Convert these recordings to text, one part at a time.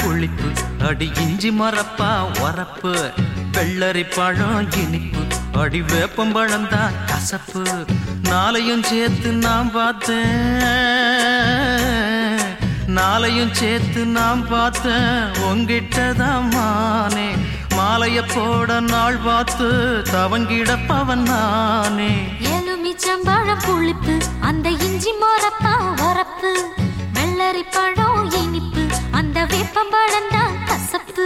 புளிப்பு அடி இஞ்சி மரப்பா உரப்பு வெள்ளரி பழம் இனிப்பு அடி வேப்பம்பழம் தான் கசப்பு நாளையும் சேர்த்து நான் பார்த்தேன் நாளையும் சேர்த்து நான் பார்த்தேன் உங்கிட்ட தான் மானே மாலைய போட நாள் பார்த்து தவங்கிட பவன் நானே எலுமிச்சம்பழம் புளிப்பு அந்த இஞ்சி மோரப்பா உரப்பு வெள்ளரி பழம் இனிப்பு அந்த வேப்பம்பழம் தான் கசப்பு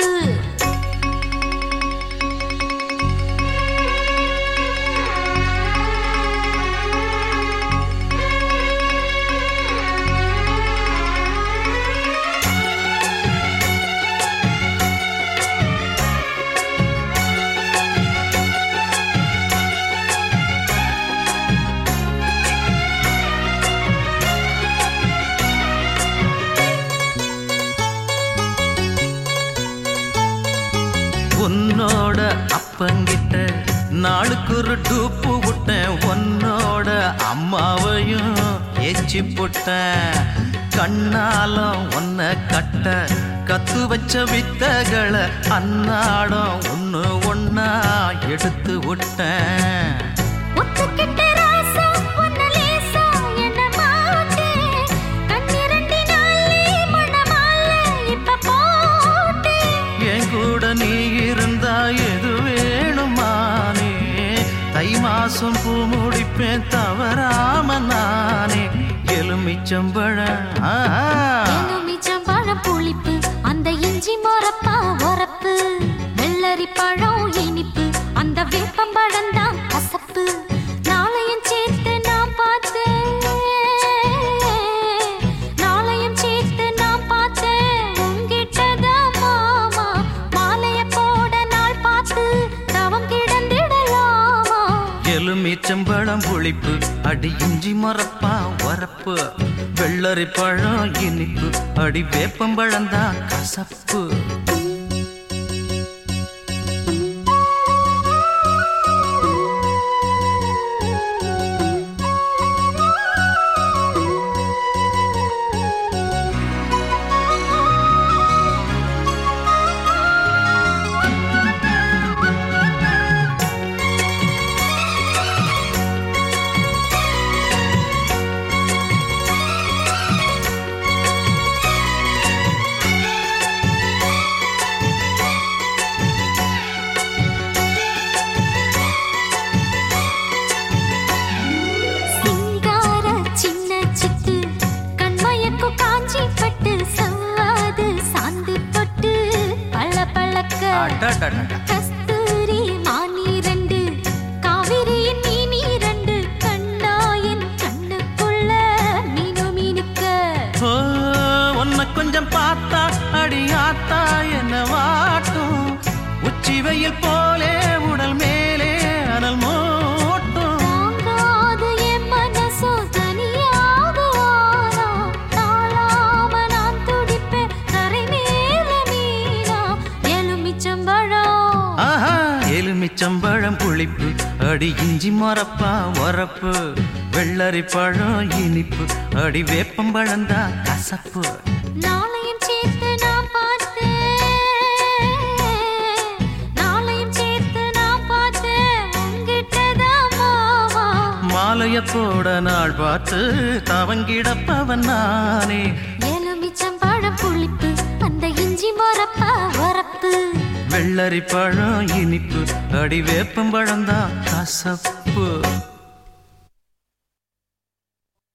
உன்னோட அப்பங்கிட்ட நாளுக்கு ஒரு டூப்பு விட்டேன் உன்னோட அம்மாவையும் ஏச்சி போட்டேன் கண்ணாலம் உன்னை கட்ட கத்து வச்ச வித்தகளை அன்னாடம் ஒன்று ஒன்னா எடுத்து விட்டேன் ஒத்துக்கிட்ட ராசா உன்ன லேசா என்ன மாட்டேன் கண்ணிரண்டினாலே மணமால இப்ப போட்டேன் என் கூட நீ இருந்தா எது வேணுமானே தை மாசம் பூ முடிப்பேன் தவறாம நானே எலுமிச்சம்பழம் ஆஹா. எலுமிச்சம்பழம் புளிப்பு அந்த இஞ்சி மோரப்பா உரப்பு வெள்ளரி பழம் இனிப்பு அந்த வேப்பம்பழம் தான் கசப்பு நாளையும் சேர்த்து நான் பார்த்தேன் நாளையும் சேர்த்து நான் பார்த்தேன் உங்கிட்டதான் மாமா மாலைய போட நாள் பார்த்து தவம் கிடந்திடலாமா எலுமிச்சம்பழம் புளிப்பு அடி இஞ்சி மரப்பா வரப்பு வெள்ளரி பழம் இனிப்பு அடி வேப்பம்பழம் தான் கசப்பு சிங்கார சின்ன சிட்டு கண்மயக்கும் காஞ்சி பட்டு சவ்வாது சாந்து பட்டு பள்ள பழக்க அடடடட. கஸ்தூரி மானீரண்டு காவிரியின் மீனீரண்டு கண்ணாயின் கண்ணுக்குள்ள மீனு மீனுக்க ஓ, உன்னை கொஞ்சம் பார்த்தா அடி ஆத்தா என்ன வாட்டும் உச்சி வெயில் போலே உடல் மேலே அனல் மூட்டும் தாங்காது என் மனசோ தனியாக ஆனா நாளாம நான் துடிப்பேன் கரை மேல மீனா எலுமிச்சம்பழம் ஆஹா எலுமிச்சம்பழம் புளிப்பு அடி இஞ்சி மரப்பா வரப்பு வெள்ளரி பழம் இனிப்பு அடி வேப்பம்பழம் தான் கசப்பு நாளையும் சேர்த்து நான் பார்த்தேன் நாளையும் சேர்த்து நான் பார்த்தேன் உங்கிட்டதான் மாமா மாலைய போட நாள் பார்த்து தவங்கிடப்பவன் நானே எலுமிச்சம்பழம் புளிப்பு அந்த இஞ்சி மரப்பா வரப்பு வெள்ளரி பழம் இனிப்பு அடி வேப்பம்பழம் தான் கசப்பு